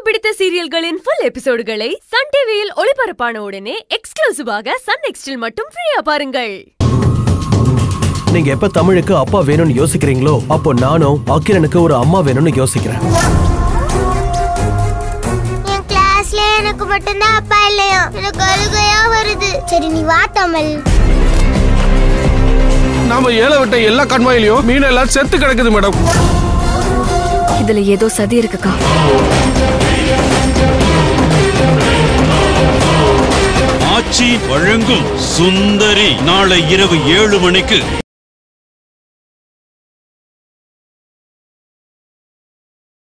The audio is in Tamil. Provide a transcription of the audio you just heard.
பிடித்த சீரியல்களின் ஃபுல் எபிசோடுகளை சன் டிவியில் ஒளிபரப்பான உடனே எக்ஸ்க்ளூசிவாக சன் நெக்ஸ்டில் மட்டும் ஃப்ரீயா பாருங்கள் நீங்க எப்ப தமிழுக்கு அப்பா வேணும்னு யோசிக்கிறீங்களோ அப்போ நானும் அக்கிரனுக்கு ஒரு அம்மா வேணும்னு யோசிக்கிறேன் என் கிளாஸ்ல எனக்கு மட்டும்தான் அப்பா இல்லையா எனக்கு அழுகையா வருது சரி நீ வா தமிழ் நாம ஏழை விட்ட எல்லா கண்மாயிலையும் மீன் எல்லாம் செத்து கிடக்குது மேடம் இதுல ஏதோ சதி இருக்குக்கா ஆச்சி வழங்கும் சுந்தரி நாளை இரவு ஏழு மணிக்கு